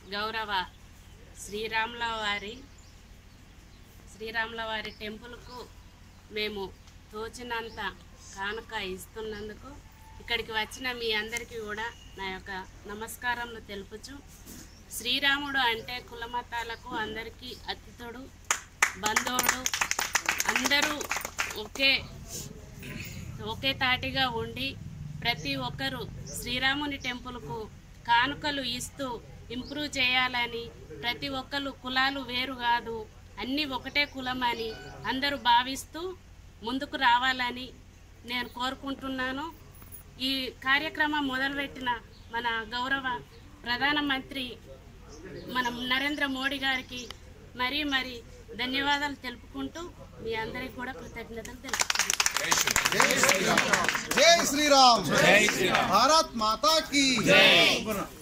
గౌరవ శ్రీరాముల వారి శ్రీరాముల వారి టెంపుల్కు మేము తోచినంత కానుక ఇస్తున్నందుకు ఇక్కడికి వచ్చిన మీ అందరికీ కూడా నా యొక్క నమస్కారములు తెలుపుచు శ్రీరాముడు అంటే కులమతాలకు అందరికీ అతిథుడు బంధువుడు అందరూ ఒకే ఒకే తాటిగా ఉండి ప్రతి ఒక్కరూ శ్రీరాముని టెంపుల్కు కానుకలు ఇస్తూ ఇంప్రూవ్ చేయాలని ప్రతి ఒక్కరు కులాలు వేరు కాదు అన్నీ ఒకటే కులమని అందరూ భావిస్తూ ముందుకు రావాలని నేను కోరుకుంటున్నాను ఈ కార్యక్రమం మొదలుపెట్టిన మన గౌరవ ప్రధానమంత్రి మన నరేంద్ర మోడీ గారికి మరీ మరీ ధన్యవాదాలు తెలుపుకుంటూ మీ అందరికీ కూడా కృతజ్ఞతలు తెలుపుతున్నాను జై శ్రీరామ్ జై శ్రీరామ్ భారత్ మాతా కీ జై